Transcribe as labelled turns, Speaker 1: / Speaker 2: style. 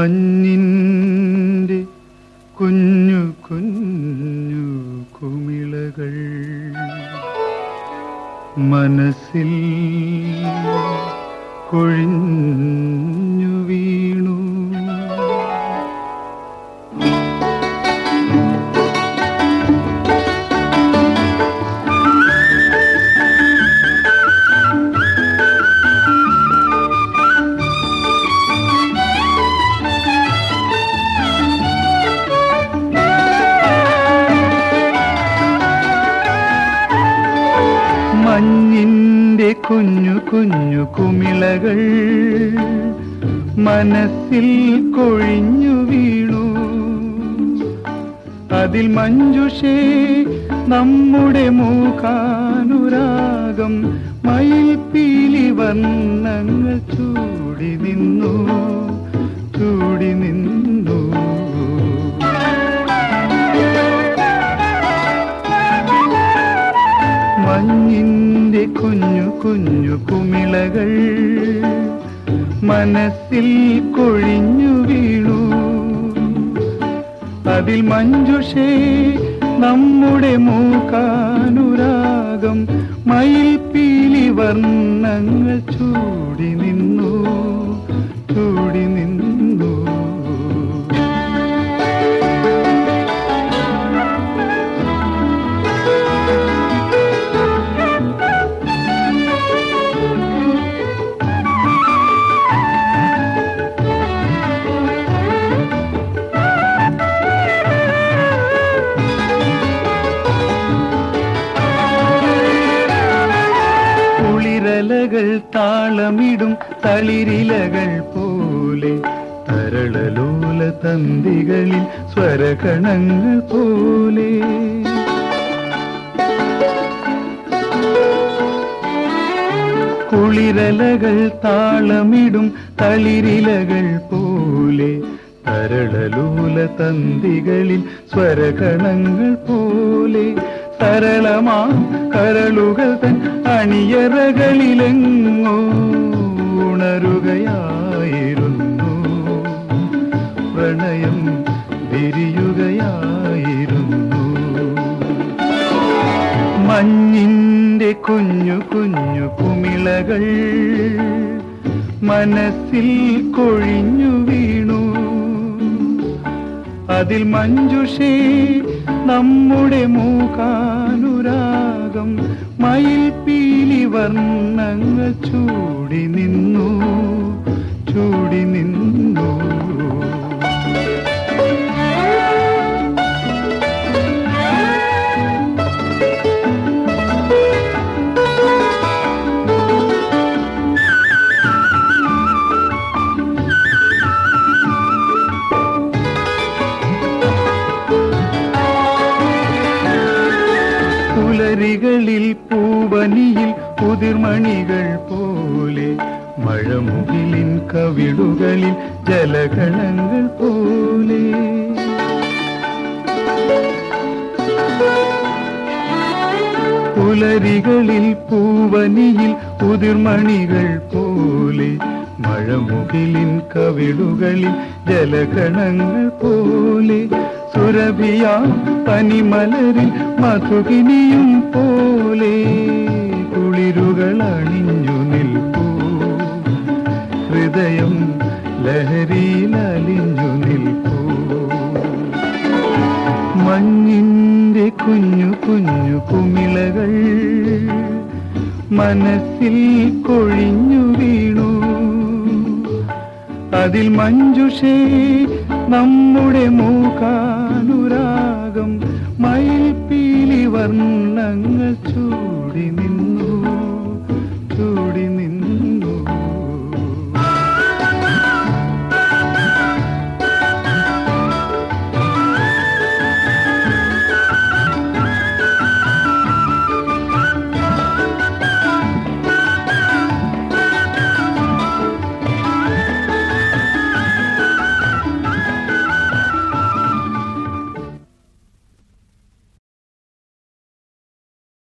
Speaker 1: മഞ്ഞിൻ്റെ കുഞ്ഞു കുഞ്ഞു കുമിളകൾ മനസ്സിൽ കൊഴിഞ്ഞു വീണു മഞ്ഞിൻ്റെ കുഞ്ഞു കുഞ്ഞു കുമിളകൾ മനസ്സിൽ കൊഴിഞ്ഞു വീണു അതിൽ മഞ്ജുഷേ നമ്മുടെ മൂക്കാനുരാഗം മയിൽ പീലി വർണ്ണങ്ങൾ ചൂടി നിന്നു ചൂടി നിന്നു മഞ്ഞിൻ്റെ കുഞ്ഞു കുഞ്ഞു കുമിളകൾ മനസ്സിൽ കൊഴിഞ്ഞു വീണു അതിൽ മഞ്ജുഷേ നമ്മുടെ മൂക്കാനുരാഗം മയിൽ പീലി വർണ്ണങ്ങൾ ചൂടി നിന്നു ചൂടി നിന്നു കുളിരലകൾ താളമിടും തളിരിലകൾ പോലെ തരളലോല തന്തികളിൽ സ്വരകണങ്ങൾ പോലെ കുളിരലകൾ താളമിടും തളിരിലകൾ പോലെ തരളലോല തന്തികളിൽ സ്വരകണങ്ങൾ പോലെ സരളമാ കരളുകൾ തൻ അണിയറകളിലെങ്ങോ ഉണരുകയായിരുന്നു പ്രണയം വിരിയുകയായിരുന്നു മഞ്ഞിൻ്റെ കുഞ്ഞു കുഞ്ഞു കുമിളകൾ മനസ്സിൽ കൊഴിഞ്ഞു വീണു അതിൽ മഞ്ജുഷേ നമ്മുടെ മൂക്കാനുരാഗം മയിൽ പീലി വർണ്ണങ്ങൾ ചൂടി നിന്നു ചൂടി നിന്നു പുലരികളിൽ പൂവനിയിൽ പുതിർമണികൾ പോലെ മഴമുകിലിൻ കവിളുകളിൽ ജലഗണങ്ങൾ പോലെ പുലരികളിൽ പൂവനിയിൽ പുതിർമണികൾ പോലെ മഴമുകിലിൻ കവിളുകളിൽ ജലഗണങ്ങൾ പോലെ സുരഭിയാ പനിമലരിൽ മധുകിനിയും പോലെ കുളിരുകൾ അണിഞ്ഞു നിൽപ്പൂ ഹൃദയം ലഹരിയിൽ അലിഞ്ഞു നിൽപ്പൂ മഞ്ഞിൻ്റെ കുഞ്ഞു കുഞ്ഞു കുമിളകൾ മനസ്സിൽ കൊഴിഞ്ഞു വീണു അതിൽ മഞ്ജുഷേ നമ്മുടെ മൂക്കാനുരാഗം മയിൽ പീലി വർണ്ണങ്ങൾ ചൂടി നിന്നു